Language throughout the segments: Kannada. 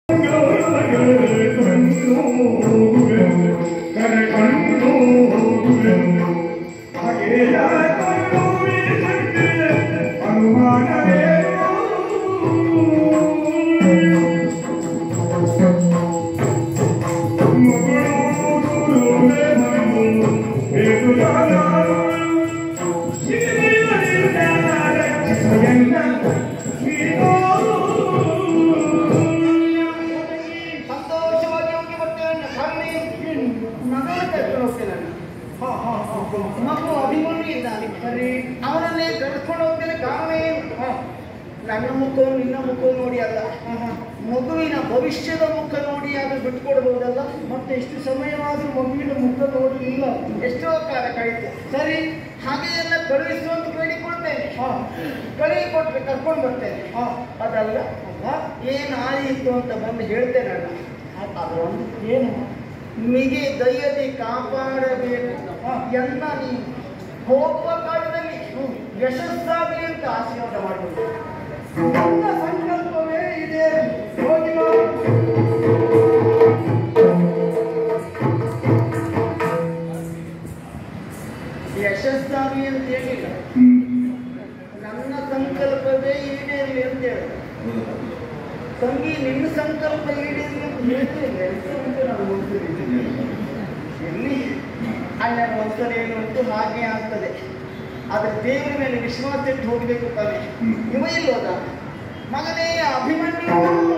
ಸಂತೋಷವಾಗಿ ಹೋಗಿ ಬರ್ತೇನೆ ಸ್ವಾಮಿ ಮಗಳ ಕರ್ಕೊಂಡು ಹೋಗ್ತೇನೆ ನಾನು. ಮಗು ಅಭಿಮನ್ಯು ಇದ್ದಾನೆ ಸರಿ ಅವನನ್ನೇ ಕರ್ಕೊಂಡು ಹೋಗ್ತೇನೆ ಕಾರಣ ಏನು ನನ್ನ ಮುಖವು ನಿನ್ನ ಮುಖವು ನೋಡಿ ಅಲ್ಲ ಮಗುವಿನ ಭವಿಷ್ಯದ ಮುಖ ನೋಡಿ ಆದ್ರೂ ಬಿಟ್ಕೊಡ್ಬಹುದಲ್ಲ ಮತ್ತೆ ಎಷ್ಟು ಸಮಯವಾದ್ರೂ ಮಗುವಿನ ಮುಖ ನೋಡಿ ಇಲ್ಲ ಎಷ್ಟೋ ಕಾಲ ಕಳೀತು ಸರಿ ಹಾಗೆ ಎಲ್ಲ ಕಳುಹಿಸು ಅಂತ ಕೇಳಿಕೊಳ್ತೇನೆ ಕಳುಹಿ ಕೊಟ್ರೆ ಕರ್ಕೊಂಡು ಬರ್ತೇನೆ ಅದಲ್ಲ ಏನು ಆಯಿತು ಅಂತ ಬಂದು ಹೇಳ್ತೇನೆ ಅಣ್ಣ ಅದು ಒಂದು ಏನು ಮಿಗೆ ದಯದಿ ಕಾಪಾಡಬೇಕು ಎಲ್ಲ ನೀನು ಹೋಗುವ ಕಾಲದಲ್ಲಿ ಯಶಸ್ಸಾಗಲಿ ಅಂತ ಆಶೀರ್ವಾದ ಮಾಡಬೇಕು ನನ್ನ ಸಂಕಲ್ಪವೇ ಇದೆ ಹೋಗಿ ಬಾ. ಯಶಸ್ಸಾಗಲಿ ಅಂತ ಹೇಳಿಲ್ಲ ನನ್ನ ಸಂಕಲ್ಪವೇ ಈಡೇರಲಿ ಅಂತ ಹೇಳಿ ತಂಗಿ ನಿನ್ನ ಸಂಕಲ್ಪ ಈಡೇರಲಿ ಅಂತ ಹೇಳ್ತಿಲ್ಲ ಅಂತ ನಾನು ಗೊತ್ತಿದ್ದೀನಿ. ಎಲ್ಲಿ ಅಣ್ಣನ ಒಂದ್ಸಲ ಏನು ಉಂಟು ಹಾಗೆ ಆಗ್ತದೆ ಆದ್ರೆ ದೇವರ ಮೇಲೆ ವಿಶ್ವಾಸ ಇಟ್ಟು ಹೋಗ್ಬೇಕು ತಾನೆ ಇವ ಇಲ್ಲೋದ ಮಗನೇ ಅಭಿಮನ್ಯು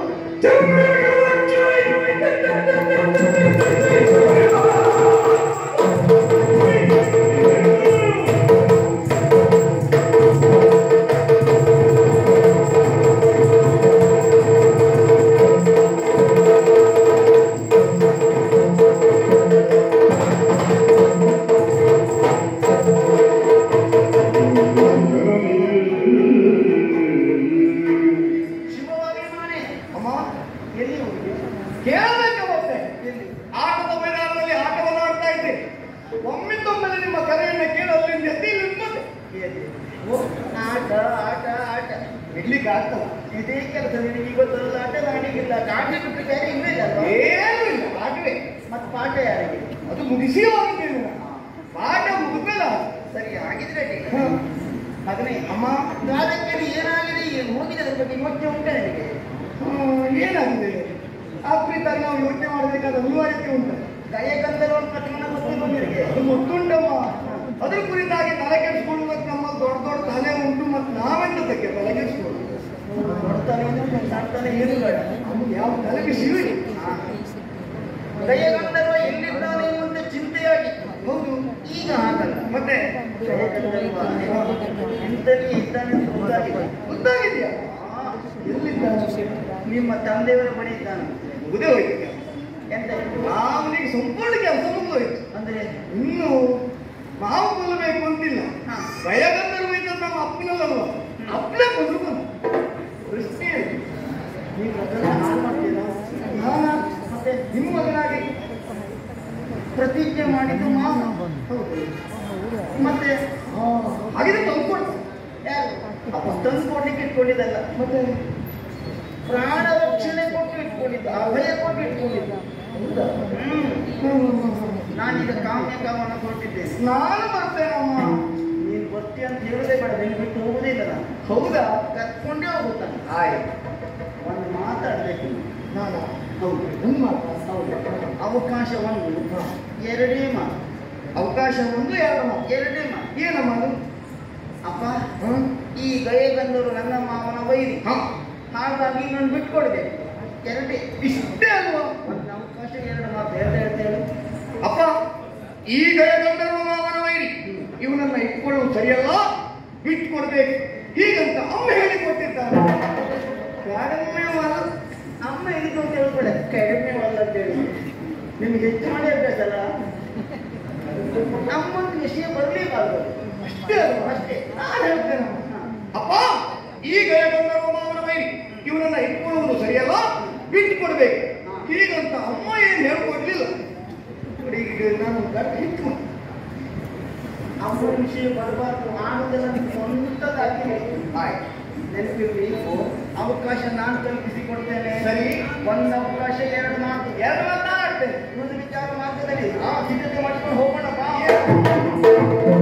ಶಿವವಾಭಿಮಾನಿ ಅಮ್ಮ ಎಲ್ಲಿ ಹೋಗಿ ಕೇಳಬೇಕು ಮತ್ತೆ ಎಲ್ಲಿ ಆಟದ ಮೈದಾನದಲ್ಲಿ ಆಟವನ್ನು ಆಡ್ತಾ ಇದ್ದೆ ಒಮ್ಮಿಂದೊಮ್ಮೆಲೆ ನಿಮ್ಮ ಕರೆಯನ್ನು ಕೇಳಲು ಎತ್ತಿ ನಿಮ್ಮದು ಎಲ್ಲಿ ಓ, ಆಟ ಆಟ ಆಟ ಇಡ್ಲಿಕ್ಕೆ ಆಗ್ತದ ಇದೇ ಕೆಲಸ ನಿನಗೆ ಇವತ್ತಲ್ಲ ಆಟ ನಾಡಿಗಿಲ್ಲ ಕಾಟಿ ಬಿಟ್ಟು ಬೇರೆ ಇಲ್ಲೇ ಅಲ್ವಾ ಏನೂ ಇಲ್ಲ ಆಟವೇ ಮತ್ತೆ ಪಾಠ ಯಾರಿಗೆ ಅದು ಮುಗಿಸಿ ಹೋಗಿದ್ದೇನೆ ನಾನು. ಪಾಠ ಮುಗಿದ್ಮೇಲೆ ಸರಿ ಆಗಿದ್ರೆ ಅಡ್ಡಿಲ್ಲ. ಮಗನೇ ಅಮ್ಮ ಕಾಲಕ್ಕೆ ಏನಾಗಿದೆ ಏನು ಹೋಗಿದೆ ಅದ್ರ ಬಗ್ಗೆ ಯೋಚನೆ ಉಂಟ ನನಗೆ ಏನಾಗಿದೆ ಆ ಕುರಿತಾಗಿ ನಾವು ಯೋಚನೆ ಮಾಡಬೇಕಾದ ಅನಿವಾರ್ಯತೆ ಉಂಟು ದಯಗಂಧರ್ವ ಪ್ರಕರಣ ಗೊತ್ತಿಲ್ಲ ನಿನಗೆ ಅದು ಗೊತ್ತುಂಟಮ್ಮ ಅದ್ರ ಕುರಿತಾಗಿ ತಲೆ ಕೆಡಿಸ್ಕೊಳ್ಳುವುದಕ್ಕೆ ನಮ್ಮ ದೊಡ್ಡ ದೊಡ್ಡ ತಲೆ ಉಂಟು ಮತ್ತು ನಾವೆಂತದಕ್ಕೆ ತಲೆ ಕೆಡಿಸ್ಕೊಳ್ಳೋದು ನೋಡ್ತಾನೆ ಅಂದ್ರೆ ಸಾಕ್ತಾನೆ ಏನು ಬೇಡ ನಮ್ಗೆ ಯಾವ ತಲೆ ಬಿಸಿವಿಡಿ ದಯಗಂಧರ್ವ ಎಲ್ಲಿದ್ದಾನೆ ಅಂತ ಚಿಂತೆಯಾಗಿ ಹೌದು ಈಗ ಹಾಗಲ್ಲ ಮತ್ತೆ ದಯಗಂಧರ್ವ ಎಂತಲ್ಲಿ ಇದ್ದಾನೆ ಅಂತ ಗೊತ್ತಾಗಿದೆ ಗೊತ್ತಾಗಿದೆಯಾ ಆ, ಎಲ್ಲಿದ್ದಾನೆ ನಿಮ್ಮ ತಂದೆಯವರ ಬಳಿ ಇದ್ದಾನೆ ಮುಗಿದೇ ಹೋಯ್ತು ಎಂತ ಅವನಿಗೆ ಸಂಪೂರ್ಣ ಕೆಲಸ ಮುಗಿದೋಯ್ತು ಅಂದ್ರೆ ಇನ್ನು ನಾವು ಕೊಲ್ಲಬೇಕು ಅಂತಿಲ್ಲ ಹಾ. ಭಯಗಂಧರ್ವ ಇದ್ದ ನಮ್ಮ ಅಪ್ಪನಲ್ಲಲ್ವ ಅಪ್ಪನೇ ಕೊಂದು ಬಂದ ಪ್ರಶ್ನೆ ಇಲ್ಲ. ನೀವು ಅದನ್ನ ಹಾಳು ಮಾಡ್ತೀರಾ ನಾನ ಮತ್ತೆ ನಿಮ್ಮ ಮಗನಾಗಿ ಪ್ರತಿಜ್ಞೆ ಮಾಡಿದ್ದು ಮಾವ ಹೌದು ಮತ್ತೆ ಹಾ, ಹಾಗಿದ್ರೆ ತಂದ್ಕೊಡು ಯಾರು ಅಪ್ಪ ತಂದು ಕೊಡ್ಲಿಕ್ಕೆ ಇಟ್ಕೊಂಡಿದ್ದಲ್ಲ ಮತ್ತೆ ಪ್ರಾಣ ರಕ್ಷಣೆ ಕೊಟ್ಟು ಇಟ್ಕೊಂಡಿದ್ದ ಅಭಯ ಕೊಟ್ಟು ಇಟ್ಕೊಂಡಿದ್ದ ಹೌದಾ ಹ್ಮ್ ಹ್ಮ್, ಹ್ಮ್, ಹ್ಮ್. ನಾನೀಗ ಕಾಮ್ಯ ಕಾಮನ ಕೊಟ್ಟಿದ್ದೇನೆ ನಾನು ಬರ್ತೇನಮ್ಮ ನೀನು ಬರ್ತೀಯ ಅಂತ ಹೇಳೋದೇ ಬೇಡ ನಿನ್ನ ಬಿಟ್ಟು ಹೋಗುದೇ ಇಲ್ಲ ನಾನು ಹೌದಾ ಕರ್ಕೊಂಡೇ ಹೋಗುತ್ತಾನೆ ಆಯ್ತು ಒಂದು ಮಾತಾಡ್ಬೇಕು ನೀನು. ನಾನು ಹೌದು ಒಂದು ಮಾತು ಹೌದು ಅವಕಾಶ ಒಂದು ಎರಡೇ ಮಾತು ಅವಕಾಶ ಒಂದು ಎರಡು ಮಾತು ಎರಡೇ ಮಾತು ಏನಮ್ಮ ಅದು ಅಪ್ಪ ಹ್ಮ್? ಈ ಗಯೆ ಬಂದವರು ನನ್ನ ಮಾವನ ವೈರಿ ಹಾ, ಹಾಗಾಗಿ ನಾನು ಬಿಟ್ಕೊಡ್ಬೇಕು ಎರಡೇ ಇಷ್ಟೇ ಅಲ್ವಾ ಒಂದು ಅವಕಾಶ ಎರಡು ಮಾತು ಎರಡು ಹೇಳ್ತೇವೆ ಅಪ್ಪ ಈಗ ಗಂಧರ್ವ ಮಾವನ ವೈರಿ ಇವನನ್ನ ಇಟ್ಕೊಳ್ಳುವುದು ಸರಿಯಲ್ಲ ಬಿಟ್ಕೊಡ್ಬೇಕು ಹೀಗಂತ ಅಮ್ಮ ಹೇಳಿಕೊಟ್ಟಿದ್ದಾರೆ ಕಡಿಮೆ ಅಲ್ಲ ಅಮ್ಮ ಇದು ಅಂತ ಹೇಳ್ಬೇಡ ಕಡಿಮೆ ಅಲ್ಲ ಅಂತ ಹೇಳಿ ನಿಮ್ಗೆ ಹೆಚ್ಚು ಮಾಡಿ ಅಭ್ಯಾಸಲ್ಲ ನಮ್ಮೊಂದು ವಿಷಯ ಬರಲೇಬಾರ್ದು ಅಷ್ಟೇ ಅಲ್ವಾ ಅಷ್ಟೇ ನಾನು ಹೇಳ್ತೇನಮ್ಮ ಅಪ್ಪ ಈಗ ಗಂಧರ್ವ ಮಾವನ ವೈರಿ ಇವನನ್ನ ಇಟ್ಕೊಳ್ಳುವುದು ಸರಿಯಲ್ಲ ಬಿಟ್ಟುಕೊಡ್ಬೇಕು ಹೀಗಂತ ಅಮ್ಮ ಏನು ಹೇಳ್ಕೊಡ್ಲಿಲ್ಲ ನೋಡಿ, ಈಗ ನಾನು ಗಟ್ಟಿ ಇಟ್ಕೊಂಡು ಅಮ್ಮ ವಿಷಯ ಬರಬಾರ್ದು ಆಗುದೆಲ್ಲ ಸ್ವಂತದಾಗಿ ಆಯ್ತು ನೆನಪಿರ್ಬೇಕು ಅವಕಾಶ ನಾನು ಕಲ್ಪಿಸಿಕೊಡ್ತೇನೆ ಸರಿ. ಒಂದು ಅವಕಾಶ ಎರಡು ಮಾತು ಎರಡು ಮಾತಾಡ್ತೇನೆ ಇನ್ನೊಂದು ವಿಚಾರ ಮಾರ್ಗದಲ್ಲಿ ಆ ಸಿದ್ಧತೆ ಮಾಡ್ಕೊಂಡು ಹೋಗೋಣ ಬಾ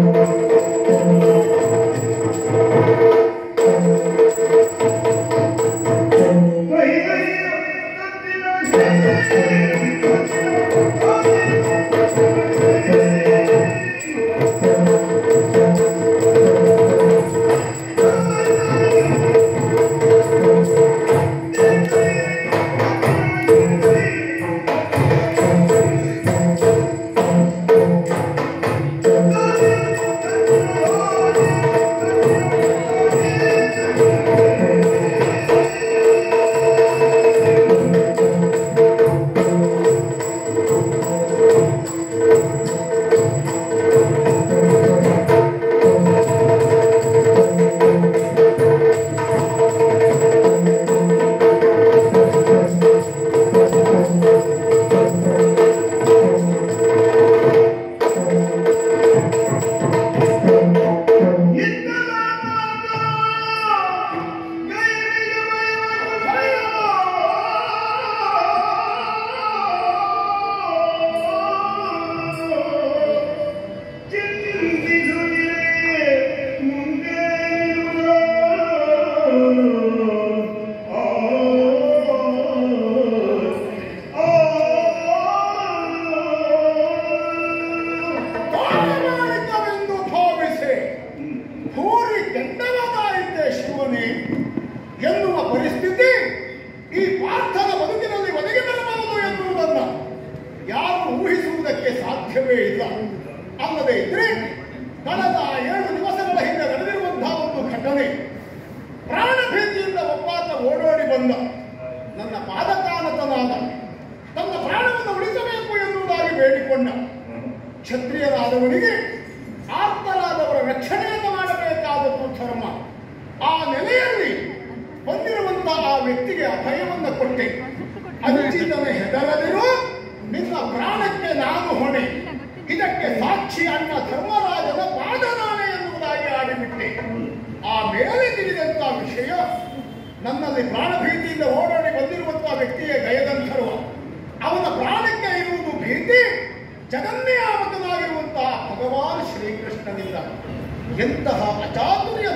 ಪ್ರಾಮಾಣಿಕವೆಂದು ಭಾವಿಸಿ ಭೂರಿ ಕೆಟ್ಟವನಾಯಿತೆ ಶಿವನೇ ಎನ್ನುವ ಪರಿಸ್ಥಿತಿ ಈ ಪಾರ್ಥನ ಬದುಕಿನಲ್ಲಿ ಒದಗಿ ಬರಬಹುದು ಎನ್ನುವುದನ್ನ ಯಾರು ಊಹಿಸುವುದಕ್ಕೆ ಸಾಧ್ಯವೇ ಇಲ್ಲ ಅಲ್ಲದೆ ಇದ್ರೆ ಕಳೆದ ಏಳು ದಿವಸಗಳ ಹಿಂದೆ ನಡೆದಿರುವಂತಹ ಒಂದು ಘಟನೆ ಪ್ರಾಣ ಭೀತಿಯಿಂದ ಒಬ್ಬಾತ ಓಡೋಡಿ ಬಂದ ನನ್ನ ಪಾದಕಾನತನಾದ ತನ್ನ ಪ್ರಾಣವನ್ನು ಉಳಿಸಬೇಕು ಎನ್ನುವುದಾಗಿ ಬೇಡಿಕೊಂಡ ಕ್ಷತ್ರಿಯರಾದವನಿಗೆ ಆಪ್ತರಾದವರ ರಕ್ಷಣೆಯನ್ನು ಮಾಡಬೇಕಾದದ್ದು ಧರ್ಮ ಆ ನೆಲೆಯಲ್ಲಿ ಬಂದಿರುವಂತಹ ಆ ವ್ಯಕ್ತಿಗೆ ಅಭಯವನ್ನು ಕೊಟ್ಟೆ ಅನುಚಿತನೆ ಹೆದರದಿರು ನಿನ್ನ ಪ್ರಾಣಕ್ಕೆ ನಾನು ಹೊಣೆ ಇದಕ್ಕೆ ಸಾಕ್ಷಿ ಅಣ್ಣ ಧರ್ಮರಾಜನ ಪಾದನಾಣೆ ಎನ್ನುವುದಾಗಿ ಆಡಿಬಿಟ್ಟೆ ಆ ಮೇಲೆ ತಿಳಿದಂತ ವಿಷಯ ನನ್ನಲ್ಲಿ ಪ್ರಾಣಭೀತಿಯಿಂದ ಓಡಾಡಿ ಬಂದಿರುವಂತಹ ವ್ಯಕ್ತಿಯ ಗಯಗಂಧರ್ವ ಅವನ ಪ್ರಾಣಕ್ಕೆ ಇರುವುದು ಭೀತಿ ಜಗನ್ನಿಯಾಮಕನಾಗಿರುವಂತಹ ಭಗವಾನ್ ಶ್ರೀಕೃಷ್ಣನಿಂದ ಎಂತಹ ಅಚಾತುರ್ಯ